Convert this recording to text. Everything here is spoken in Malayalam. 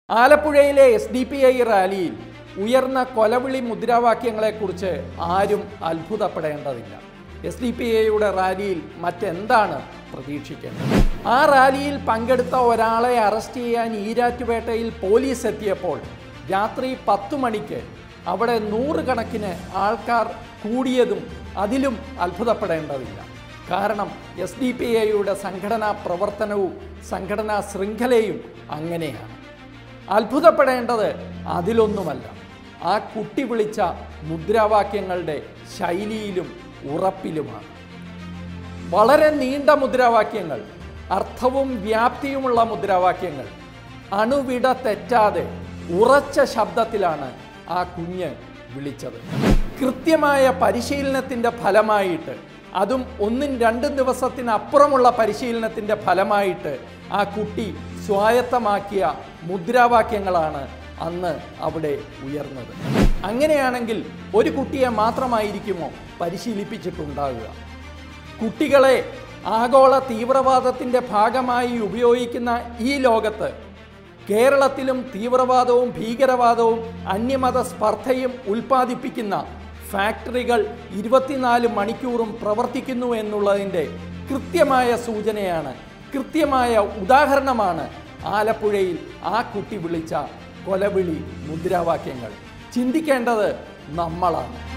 ആലപ്പുഴയിലെ എസ് ഡി പി ഐ റാലിയിൽ ഉയർന്ന കൊലവിളി മുദ്രാവാക്യങ്ങളെക്കുറിച്ച് ആരും അത്ഭുതപ്പെടേണ്ടതില്ല എസ് ഡി പി ഐയുടെ റാലിയിൽ മറ്റെന്താണ് പ്രതീക്ഷിക്കേണ്ടത് ആ റാലിയിൽ പങ്കെടുത്ത ഒരാളെ അറസ്റ്റ് ചെയ്യാൻ ഈരാറ്റുപേട്ടയിൽ പോലീസ് എത്തിയപ്പോൾ രാത്രി പത്തു മണിക്ക് അവിടെ നൂറുകണക്കിന് ആൾക്കാർ കൂടിയതും അതിലും അത്ഭുതപ്പെടേണ്ടതില്ല കാരണം എസ് ഡി പി ഐയുടെ സംഘടനാ പ്രവർത്തനവും സംഘടനാ ശൃംഖലയും അങ്ങനെയാണ് അത്ഭുതപ്പെടേണ്ടത് അതിലൊന്നുമല്ല ആ കുട്ടി വിളിച്ച മുദ്രാവാക്യങ്ങളുടെ ശൈലിയിലും ഉറപ്പിലുമാണ് വളരെ നീണ്ട മുദ്രാവാക്യങ്ങൾ അർത്ഥവും വ്യാപ്തിയുമുള്ള മുദ്രാവാക്യങ്ങൾ അണുവിട തെറ്റാതെ ഉറച്ച ശബ്ദത്തിലാണ് ആ കുഞ്ഞ് വിളിച്ചത് കൃത്യമായ പരിശീലനത്തിൻ്റെ ഫലമായിട്ട് അതും ഒന്നും രണ്ടും ദിവസത്തിനപ്പുറമുള്ള പരിശീലനത്തിൻ്റെ ഫലമായിട്ട് ആ കുട്ടി സ്വായത്തമാക്കിയ മുദ്രാവാക്യങ്ങളാണ് അന്ന് അവിടെ ഉയർന്നത് അങ്ങനെയാണെങ്കിൽ ഒരു കുട്ടിയെ മാത്രമായിരിക്കുമോ പരിശീലിപ്പിച്ചിട്ടുണ്ടാകുക കുട്ടികളെ ആഗോള തീവ്രവാദത്തിൻ്റെ ഭാഗമായി ഉപയോഗിക്കുന്ന ഈ ലോകത്ത് കേരളത്തിലും തീവ്രവാദവും ഭീകരവാദവും അന്യമത സ്പർദ്ധയും ഉൽപ്പാദിപ്പിക്കുന്ന ഫാക്ടറികൾ ഇരുപത്തിനാല് മണിക്കൂറും പ്രവർത്തിക്കുന്നു എന്നുള്ളതിൻ്റെ കൃത്യമായ സൂചനയാണ് കൃത്യമായ ഉദാഹരണമാണ് ആലപ്പുഴയിൽ ആ കുട്ടി വിളിച്ച കൊലവിളി മുദ്രാവാക്യങ്ങൾ ചിന്തിക്കേണ്ടത് നമ്മളാണ്